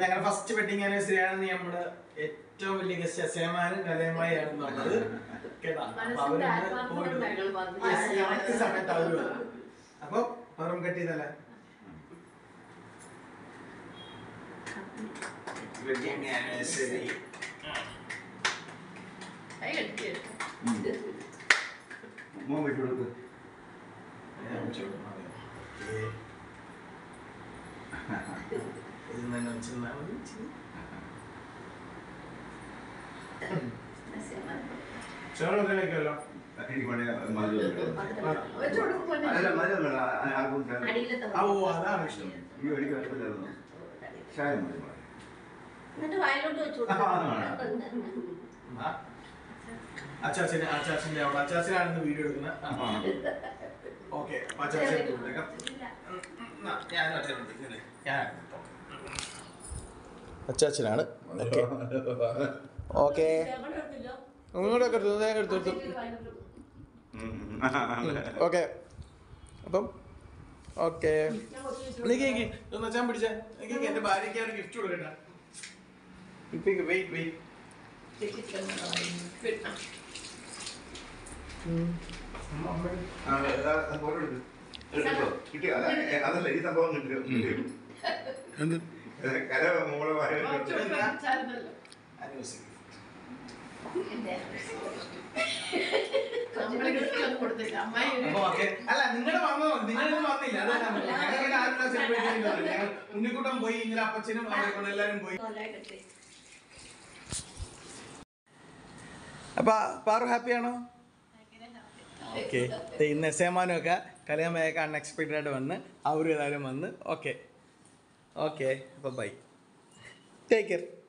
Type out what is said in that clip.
ഞങ്ങളുടെ first wedding anniversary ആണ് നമ്മുടെ ഏറ്റവും വലിയ ഗസ്റ്റ് സേമാനും കലയമായാണ് വന്നത് കേട്ടാ അപ്പൊ അവര് ഇന്ന് പോയിട്ട് Yes, correct സമയത്ത് അവര് വന്നു അപ്പൊ പവറും കട്ട് ചെയ്തല്ലേ വെഡിങ് ആനിവേഴ്സറി മോൻ വിട്ടു കൊടുക്ക് ഇത് തന്നെ വെച്ചിരുന്നാ മതി ഇച്ചിരി. ചോറൊക്കെ വെക്കുമല്ലോ എനിക്ക് വേണേ മതി അല്ല മതി വേണ്ട ആർക്കും ചായ- ആ, ഓ അതാണ് ഇഷ്ടം അയ്യോ, എനിക്ക് വിശപ്പില്ലായിരുന്നു. ചായ മതി മോളെ. എന്നിട്ട് വയലോട്ട് വെച്ചു ആ, അത് വേണം. ആ. അച്ചാച്ചന് അച്ചാച്ചന്റെ അവിടെ അച്ചാച്ചനാണ് വീഡിയോ എടുക്കുന്നത് ആ. ഓക്കെ അച്ചാച്ചൻ കൊടുത്തേക്കാം എന്നാ, ഞാനും അച്ഛനുണ്ട് ഇങ്ങനെ ഞാൻ അച്ചാച്ചനാണ് ഓക്കെ ഓക്കെ നിങ്ങളൊക്കെ എടുത്തു ഞാൻ എടുത്തു എടുത്തു ഉം. ഓക്കെ അപ്പം ഓക്കെ നീക്ക് നീക്ക് ഒന്ന് അച്ഛൻ പിടിച്ചേ നീക്ക് എന്റെ ഭാര്യയ്ക്ക് ഒരു ഗിഫ്റ്റ് കൊടുക്കണ്ട ഇപ്പിക്ക് വെയിറ്റ് വെയിറ്റ് ആ, ആ, ആ, ഫോട്ടോ എടുക്ക്. എടുത്തോ? കിട്ടിയോ? അല്ല, ഏ, അതല്ല ഈ സംഭവം കിട്ടിയോ കിട്ടിയോ? എന്ത് ഏ, കല മോളെ വായ അപ്പൊ ഓക്കെ അല്ല നിങ്ങളുടെ വന്നോ നിങ്ങളൊന്നും വന്നില്ല അതല്ല ഞങ്ങൾ പിന്നെ ആരും സെലിബ്രേറ്റ് ചെയ്യുന്നില്ല ഞങ്ങൾ ഉണ്ണിക്കുട്ടൻ പോയി ഇന്നലെ അപ്പച്ചനും അവരെ എല്ലാവരും പോയി അപ്പൊ പാറു ഹാപ്പിയാണോ ഓക്കെ ഇന്ന് എസേമാനും ഒക്കെ കലയമ്മയൊക്കെ അൺഎക്സ്പെക്റ്റഡ് ആയിട്ട് വന്ന് അവരും ഏതായാലും വന്ന് ഓക്കെ ഓക്കെ അപ്പൊ ബൈ ടേക്ക് കെയർ